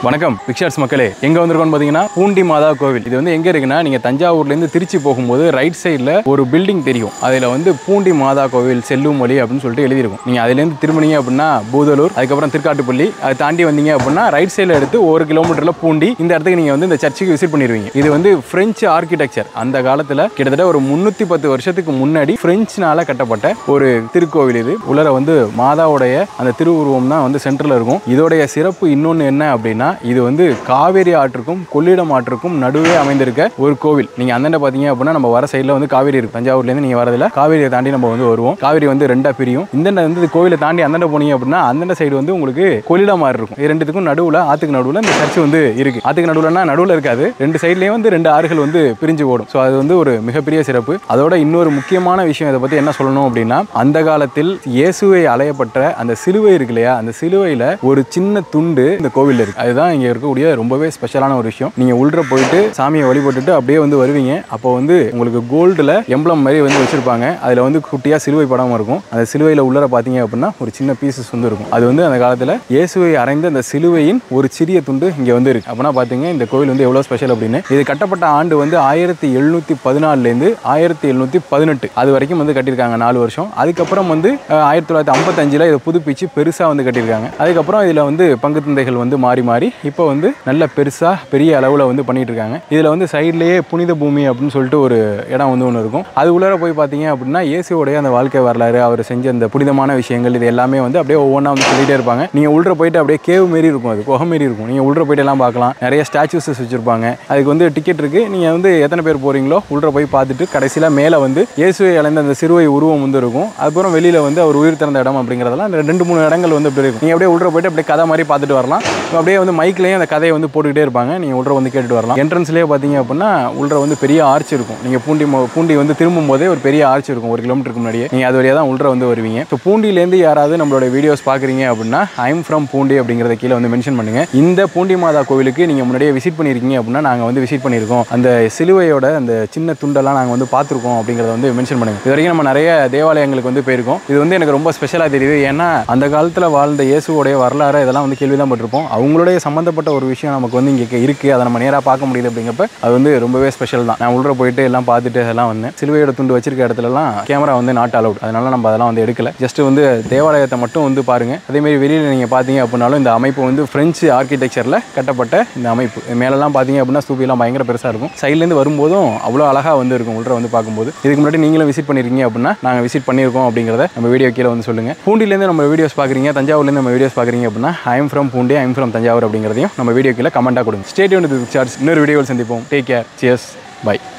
வணக்கம் பிக்சர்ஸ் மக்களே எங்க வந்திருக்கோம்னு பாத்தீங்கன்னா பூண்டி மாதா கோவில் இது வந்து எங்க இருக்குன்னா நீங்க தஞ்சாவூர்ல இருந்து திருச்சி போகும்போது ரைட் சைடுல ஒரு பில்டிங் தெரியும் அதுல வந்து பூண்டி மாதா கோவில் செல்லும் வழி அப்படின்னு சொல்லிட்டு எழுதியிருக்கும் நீங்க அதுல இருந்து திரும்பினீங்க அப்படின்னா பூதலூர் அதுக்கப்புறம் திருக்காட்டுப்பள்ளி அதை தாண்டி வந்தீங்க அப்படின்னா ரைட் சைடுல எடுத்து ஒரு கிலோமீட்டர்ல பூண்டி இந்த இடத்துக்கு நீங்க வந்து இந்த சர்ச்சுக்கு விசிட் பண்ணிடுவீங்க இது வந்து பிரெஞ்சு ஆர்கிடெக்சர் அந்த காலத்துல கிட்டத்தட்ட ஒரு முன்னூத்தி பத்து வருஷத்துக்கு முன்னாடி பிரெஞ்சுனால கட்டப்பட்ட ஒரு திருக்கோவில் இது உலர வந்து மாதாவுடைய அந்த திருவுருவம் தான் வந்து சென்டர்ல இருக்கும் இதோடைய சிறப்பு இன்னொன்று என்ன அப்படின்னா இது வந்து காவேரி ஆற்றுக்கும் கொள்ளிடம் ஆற்றுக்கும் நடுவே அமைந்திருக்க ஒரு கோவில் நீங்க அந்தாண்ட பாத்தீங்க அப்படின்னா நம்ம வர சைடுல வந்து காவேரி இருக்கு தஞ்சாவூர்ல இருந்து நீங்க வரதுல காவேரியை தாண்டி நம்ம வந்து வருவோம் காவேரி வந்து ரெண்டா பிரியும் இந்த வந்து இந்த கோவிலை தாண்டி அந்தாண்ட போனீங்க அப்படின்னா அந்தாண்ட சைடு வந்து உங்களுக்கு கொள்ளிடம் மாதிரி இருக்கும் இது ரெண்டுத்துக்கும் நடுவுல ஆத்துக்கு நடுவுல இந்த சர்ச் வந்து இருக்கு ஆத்துக்கு நடுவுலன்னா நடுவுல இருக்காது ரெண்டு சைட்லயும் வந்து ரெண்டு ஆறுகள் வந்து பிரிஞ்சு ஓடும் ஸோ அது வந்து ஒரு மிகப்பெரிய சிறப்பு அதோட இன்னொரு முக்கியமான விஷயம் இதை பத்தி என்ன சொல்லணும் அப்படின்னா அந்த காலத்தில் இயேசுவை அலையப்பட்ட அந்த சிலுவை இருக்கு இல்லையா அந்த சிலுவையில ஒரு சின்ன துண்டு இந்த கோவில்ல இருக்கு அதுதான் இங்க இருக்கக்கூடிய ரொம்பவே ஸ்பெஷலான ஒரு விஷயம் நீங்க உள்ள போயிட்டு சாமியை வழிபட்டுட்டு அப்படியே வந்து வருவீங்க அப்போ வந்து உங்களுக்கு கோல்டுல எம்பளம் மாதிரி வந்து வச்சிருப்பாங்க அதுல வந்து குட்டியா சிலுவை படம் இருக்கும் அந்த சிலுவையில உள்ளர பாத்தீங்க அப்படின்னா ஒரு சின்ன பீசஸ் வந்து இருக்கும் அது வந்து அந்த காலத்துல இயேசுவை அறைந்த அந்த சிலுவையின் ஒரு சிறிய துண்டு இங்க வந்து இருக்கு அப்படின்னா பாத்தீங்க இந்த கோவில் வந்து எவ்வளவு ஸ்பெஷல் அப்படின்னு இது கட்டப்பட்ட ஆண்டு வந்து ஆயிரத்தி எழுநூத்தி பதினாலுல இருந்து ஆயிரத்தி எழுநூத்தி பதினெட்டு அது வரைக்கும் வந்து கட்டியிருக்காங்க நாலு வருஷம் அதுக்கப்புறம் வந்து அஹ், ஆயிரத்தி தொள்ளாயிரத்தி ஐம்பத்தஞ்சில் இதை புதுப்பிச்சு பெருசா வந்து கட்டியிருக்காங்க அதுக்கப்புறம் இதுல வந்து பங்கு தந்தைகள் வந்து மாறி மாறி இப்போ வந்து நல்ல பெருசா பெரிய அளவுல வந்து பண்ணிட்டு இருக்காங்க இதுல வந்து சைட்லயே புனித பூமி அப்படின்னு சொல்லிட்டு ஒரு இடம் வந்து ஒன்று இருக்கும் அது உள்ளார போய் பார்த்தீங்க அப்படின்னா இயேசுவோடைய அந்த வாழ்க்கை வரலாறு அவர் செஞ்ச அந்த புனிதமான விஷயங்கள் இது எல்லாமே வந்து அப்படியே ஒவ்வொன்றா வந்து சொல்லிட்டே இருப்பாங்க நீங்க உள்ள போயிட்டு அப்படியே கேவ் மாரி இருக்கும் அது குகை மாரி இருக்கும் நீங்க உள்ள போயிட்டு எல்லாம் பார்க்கலாம் நிறைய ஸ்டாச்சுஸ் வச்சிருப்பாங்க அதுக்கு வந்து டிக்கெட் இருக்கு நீங்க வந்து எத்தனை பேர் போறீங்களோ உள்ள போய் பார்த்துட்டு கடைசியில மேலே வந்து இயேசுவை அலைந்த அந்த சிறுவை உருவம் வந்து இருக்கும் அதுக்கப்புறம் வெளியில வந்து அவர் உயிர் திறந்த இடம் அப்படிங்கிறதெல்லாம் இந்த ரெண்டு மூணு இடங்கள் வந்து அப்படி இருக்கும் நீங்க அப்படியே உள்ள போயிட்டு அப்படியே கதை மாதிரி பார்த்துட்டு வரலாம் அப்படியே வந்து மைக்லயும் அந்த கதையை வந்து போட்டுக்கிட்டே இருப்பாங்க நீங்க உள்ள வந்து கேட்டுட்டு வரலாம் என்ட்ரன்ஸ்லேயே பார்த்தீங்க அப்படின்னா உள்ள வந்து பெரிய ஆர்ச் இருக்கும் நீங்க பூண்டி மோ- பூண்டி வந்து திரும்பும் போதே ஒரு பெரிய ஆர்ச் இருக்கும் ஒரு கிலோமீட்டருக்கு முன்னாடியே நீங்க அது வழியா தான் உள்ள வந்து வருவீங்க ஸோ பூண்டிலேருந்து யாராவது நம்மளோட வீடியோஸ் பார்க்குறீங்க அப்படின்னா ஐம் ஃப்ரம் பூண்டி அப்படிங்கிறத கீழே வந்து மென்ஷன் பண்ணுங்க இந்த பூண்டி மாதா கோவிலுக்கு நீங்க முன்னாடியே விசிட் பண்ணியிருக்கீங்க அப்படின்னா நாங்க வந்து விசிட் பண்ணியிருக்கோம் அந்த சிலுவையோட அந்த சின்ன துண்டெல்லாம் நாங்க வந்து பார்த்துருக்கோம் அப்படிங்கிறத வந்து மென்ஷன் பண்ணுங்க இது வரைக்கும் நம்ம நிறைய தேவாலயங்களுக்கு வந்து போயிருக்கோம் இது வந்து எனக்கு ரொம்ப ஸ்பெஷலாக தெரியுது ஏன்னா அந்த காலத்தில் வாழ்ந்த இயேசுவோடைய வரலாறு இதெல்லாம் வந்து கேள்வி தான் பட்டிருப்போம் அவங்களுடைய சம்மந்தப்பட்ட ஒரு விஷயம் நமக்கு வந்து இங்கே இருக்குது அதை நம்ம நேராக பார்க்க முடியுது அப்படிங்கிறப்ப அது வந்து ரொம்பவே ஸ்பெஷல் தான் நான் உள்ள போயிட்டு எல்லாம் பார்த்துட்டு அதெல்லாம் வந்தேன் சிலுவையோட துண்டு வச்சிருக்க இடத்துலலாம் கேமரா வந்து நாட் அலவுட் அதனால நம்ம அதெல்லாம் வந்து எடுக்கல ஜஸ்ட் வந்து தேவாலயத்தை மட்டும் வந்து பாருங்க அதே மாதிரி வெளியில் நீங்கள் பார்த்தீங்க அப்படின்னாலும் இந்த அமைப்பு வந்து பிரெஞ்சு ஆர்கிடெக்சரில் கட்டப்பட்ட இந்த அமைப்பு இது மேலெல்லாம் பார்த்தீங்க அப்படின்னா ஸ்தூபிலாம் பயங்கர பெருசாக இருக்கும் சைட்லேருந்து வரும்போதும் அவ்வளோ அழகாக வந்து இருக்கும் உள்ள வந்து பார்க்கும்போது இதுக்கு முன்னாடி நீங்களும் விசிட் பண்ணியிருக்கீங்க அப்படின்னா நாங்கள் விசிட் பண்ணியிருக்கோம் அப்படிங்கிறத நம்ம வீடியோ கீழே வந்து சொல்லுங்க பூண்டிலேருந்து நம்ம வீடியோஸ் பார்க்குறீங்க தஞ்சாவூர்லேருந்து நம்ம வீடியோஸ் பார்க்குறீங்க அப்படின்னா I'm from Poondi I'm from Thanjavur அப்படிங்கிறதையும் நம்ம வீடியோ கீழே கமெண்ட்டாக கொடுங்க ஸ்டேடியம் சார்ஜ் இன்னொரு வீடியோவில் சந்திப்போம் டேக் கேர் சியர்ஸ் பை